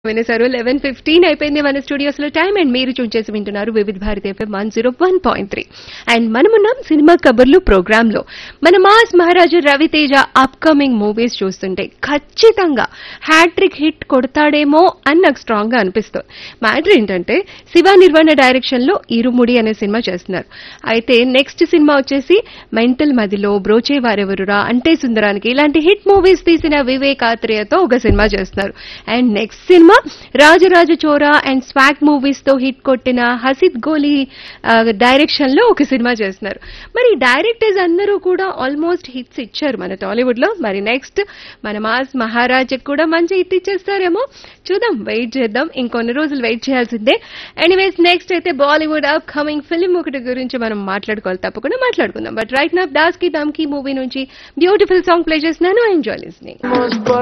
వినేశారు eleven fifteen అయిపోయింది మన studios లో టైం అండ్ మీరు చూన్ చేసి వింటున్నారు Vividh Bharati FM one zero one point three and మనమున్నాం సినిమా కబుర్లు ప్రోగ్రామ్ లో మన మాస్ మహారాజు రవితేజ అప్కమింగ్ మూవీస్ చూస్తుంటే ఖచ్చితంగా హ్యాట్రిక్ హిట్ కొడతాడేమో అని నాకు స్ట్రాంగ్ గా అనిపిస్తుంది మ్యాటర్ ఏంటంటే శివ నిర్వహణ డైరెక్షన్ లో ఇరుముడి అనే సినిమా చేస్తున్నారు అయితే నెక్స్ట్ సినిమా వచ్చేసి మెంటల్ మదిలో బ్రోచే వారెవరురా అంటే సుందరానికి ఇలాంటి హిట్ మూవీస్ తీసిన వివేక్ ఆత్రేయతో ఒక సినిమా చేస్తున్నారు and next cinema Rajaraja చోరా and swag movies తో హిట్ కొట్టిన హసిద్ గోలీ డైరెక్షన్ లో ఒక సినిమా చేస్తున్నారు మరి డైరెక్టర్స్ అందరూ కూడా ఆల్మోస్ట్ హిట్స్ ఇచ్చారు మన టాలీవుడ్ లో మరి నెక్స్ట్ మన మాస్ మహారాజ్ కూడా మంచి హిట్ ఇచ్చేస్తారేమో చూద్దాం వెయిట్ చేద్దాం ఇంకొన్ని రోజులు వెయిట్ చేయాల్సిందే ఎనీవేస్ నెక్స్ట్ అయితే బాలీవుడ్ అప్ కమింగ్ ఫిల్మ్ ఒకటి గురించి మనం మాట్లాడుకోవాలి తప్పకుండా మాట్లాడుకుందాం బట్ రైట్ నా దాస్ కి దమ్ కి మూవీ నుంచి బ్యూటిఫుల్ సాంగ్ ప్లే చేస్తున్నాను ఎంజాయ్ లిస్నింగ్